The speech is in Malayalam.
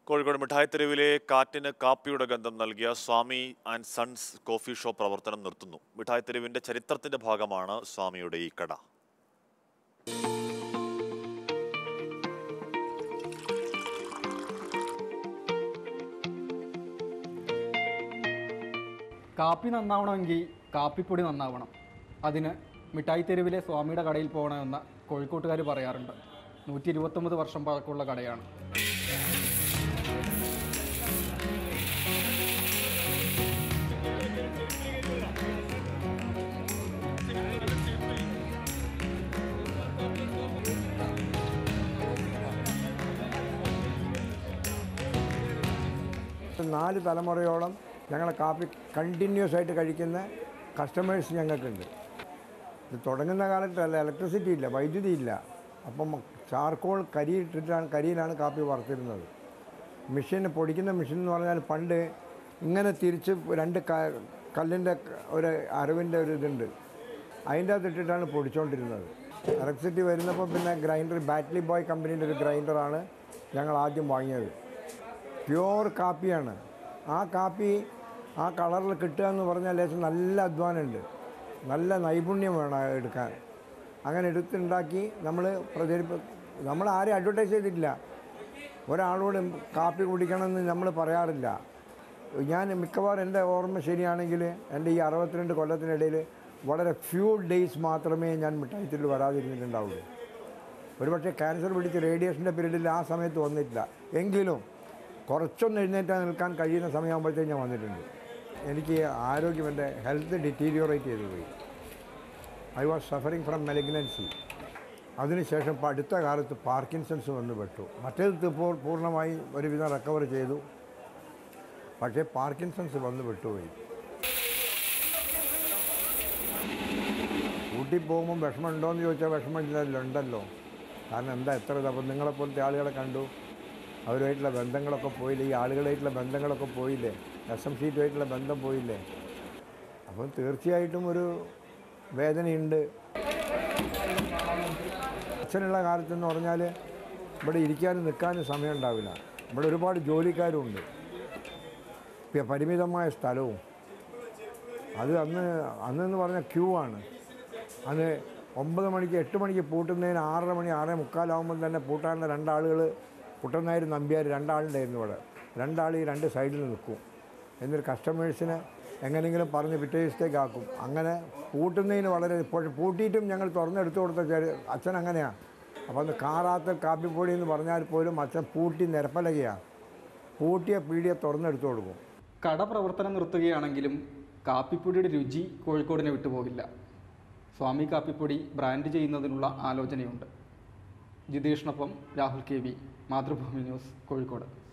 കോഴിക്കോട് മിഠായിത്തെരുവിലെ കാറ്റിന് കാപ്പിയുടെ ഗന്ധം നൽകിയ Swami and sons coffee shop പ്രവർത്തനം നിർത്തുന്നു മിഠായിത്തെരുവിന്റെ ചരിത്രത്തിന്റെ ഭാഗമാണ് സ്വാമിയുടെ ഈ കട കാപ്പി നന്നാവണമെങ്കിൽ കാപ്പിപ്പൊടി നന്നാവണം അതിന് മിഠായി തെരുവിലെ സ്വാമിയുടെ കടയിൽ പോകണമെന്ന് കോഴിക്കോട്ടുകാർ പറയാറുണ്ട് നൂറ്റി ഇരുപത്തൊമ്പത് വർഷം പഴക്കമുള്ള കടയാണ് നാല് തലമുറയോളം ഞങ്ങളെ കാപ്പി കണ്ടിന്യൂസ് ആയിട്ട് കഴിക്കുന്ന കസ്റ്റമേഴ്സ് ഞങ്ങൾക്കുണ്ട് ഇത് തുടങ്ങുന്ന കാലത്തല്ല ഇലക്ട്രിസിറ്റി ഇല്ല വൈദ്യുതി ഇല്ല അപ്പം ചാർക്കോൾ കരി ഇട്ടിട്ടാണ് കരിയിലാണ് കാപ്പി വറുത്തിരുന്നത് മെഷീൻ പൊടിക്കുന്ന മെഷീൻ എന്ന് പറഞ്ഞാൽ പണ്ട് ഇങ്ങനെ തിരിച്ച് രണ്ട് ക- കല്ലിൻ്റെ ഒരു അറിവിൻ്റെ ഒരു ഇതുണ്ട് അതിൻ്റെ അകത്ത് ഇട്ടിട്ടാണ് പൊടിച്ചുകൊണ്ടിരുന്നത് ഇലക്ട്രിസിറ്റി വരുന്നപ്പോൾ പിന്നെ ഗ്രൈൻഡർ ബാറ്റലി ബോയ് കമ്പനീൻ്റെ ഒരു ഗ്രൈൻഡറാണ് ഞങ്ങൾ ആദ്യം വാങ്ങിയത് പ്യുവർ കാപ്പിയാണ് ആ കാപ്പി ആ കളറിൽ കിട്ടുക എന്ന് പറഞ്ഞാൽ ലേശം നല്ല അധ്വാനമുണ്ട് നല്ല നൈപുണ്യം വേണം അത് എടുക്കാൻ അങ്ങനെ എടുത്തുണ്ടാക്കി നമ്മൾ പ്രചരിപ്പ നമ്മൾ ആരും അഡ്വർടൈസ് ചെയ്തിട്ടില്ല ഒരാളോട് കാപ്പി കുടിക്കണമെന്ന് നമ്മൾ പറയാറില്ല ഞാൻ മിക്കവാറും എൻ്റെ ഓർമ്മ ശരിയാണെങ്കിൽ എൻ്റെ ഈ അറുപത്തിരണ്ട് കൊല്ലത്തിനിടയിൽ വളരെ ഫ്യൂ ഡേയ്സ് മാത്രമേ ഞാൻ മിഠായിത്തിൽ വരാതിരുന്നിട്ടുണ്ടാവുള്ളൂ ഒരുപക്ഷെ ക്യാൻസർ പിടിച്ച് റേഡിയേഷൻ്റെ പീരീഡിൽ ആ സമയത്ത് വന്നിട്ടില്ല എങ്കിലും കുറച്ചൊന്ന് എഴുന്നേറ്റ് നിൽക്കാൻ കഴിയുന്ന സമയമാകുമ്പോഴത്തേക്ക് ഞാൻ വന്നിട്ടുണ്ട് എനിക്ക് ആരോഗ്യം എൻ്റെ ഹെൽത്ത് ഡിറ്റീരിയോറേറ്റ് ചെയ്തു പോയി I was suffering from malignancy അതിനുശേഷം ഇപ്പോൾ അടുത്ത കാലത്ത് പാർക്കിൻസൺസ് വന്ന് പെട്ടു മറ്റേത് ഇപ്പോൾ പൂർണ്ണമായി ഒരുവിധം റിക്കവർ ചെയ്തു പക്ഷേ പാർക്കിൻസൺസ് വന്ന് വിട്ടുപോയി ഊട്ടി പോകുമ്പോൾ വിഷമമുണ്ടോ എന്ന് ചോദിച്ചാൽ വിഷമമില്ലല്ലോ ഉണ്ടല്ലോ കാരണം എന്താ എത്ര അപ്പം നിങ്ങളെപ്പോലത്തെ ആളുകളെ കണ്ടു അവരുമായിട്ടുള്ള ബന്ധങ്ങളൊക്കെ പോയില്ലേ ഈ ആളുകളായിട്ടുള്ള ബന്ധങ്ങളൊക്കെ പോയില്ലേ എസ് എം സീറ്റുമായിട്ടുള്ള ബന്ധം പോയില്ലേ അപ്പം തീർച്ചയായിട്ടും ഒരു വേദനയുണ്ട് അച്ഛനുള്ള കാലത്തെന്ന് പറഞ്ഞാൽ ഇവിടെ ഇരിക്കാനും നിൽക്കാനും സമയം ഉണ്ടാവില്ല ഇവിടെ ഒരുപാട് ജോലിക്കാരുണ്ട് പിന്നെ പരിമിതമായ സ്ഥലവും അത് അന്ന് അന്നെന്ന് പറഞ്ഞാൽ ക്യൂ ആണ് അന്ന് ഒമ്പത് മണിക്ക് എട്ട് മണിക്ക് പൂട്ടുന്നതിന് ആറര മണി ആറേ മുക്കാലാവുമ്പോൾ തന്നെ പൂട്ടാനുള്ള രണ്ടാളുകൾ കുട്ടനായർ നമ്പ്യാർ രണ്ടാളുണ്ടായിരുന്നു ഇവിടെ രണ്ടാൾ ഈ രണ്ട് സൈഡിൽ നിൽക്കും എന്നിട്ട് കസ്റ്റമേഴ്സിനെ എങ്ങനെയെങ്കിലും പറഞ്ഞ് പിറ്റേ ദിവസത്തേക്ക് ആക്കും അങ്ങനെ പൂട്ടുന്നതിന് വളരെ ഇപ്പോൾ പൂട്ടിയിട്ടും ഞങ്ങൾ തുറന്നെടുത്തു കൊടുത്ത ചെറിയ അച്ഛൻ അങ്ങനെയാണ് അപ്പോൾ അന്ന് കാറാത്ത കാപ്പിപ്പൊടി എന്ന് പറഞ്ഞാൽ പോലും അച്ഛൻ പൂട്ടി നിരപ്പലകയാണ് പൂട്ടിയ പീടിയെ തുറന്നെടുത്തു കൊടുക്കും കട പ്രവർത്തനം നിർത്തുകയാണെങ്കിലും കാപ്പിപ്പൊടിയുടെ രുചി കോഴിക്കോടിനെ വിട്ടുപോകില്ല സ്വാമി കാപ്പിപ്പൊടി ബ്രാൻഡ് ചെയ്യുന്നതിനുള്ള ആലോചനയുണ്ട് ജിതേഷിനൊപ്പം രാഹുൽ കെ വി മാതൃഭൂമി ന്യൂസ് കോഴിക്കോട്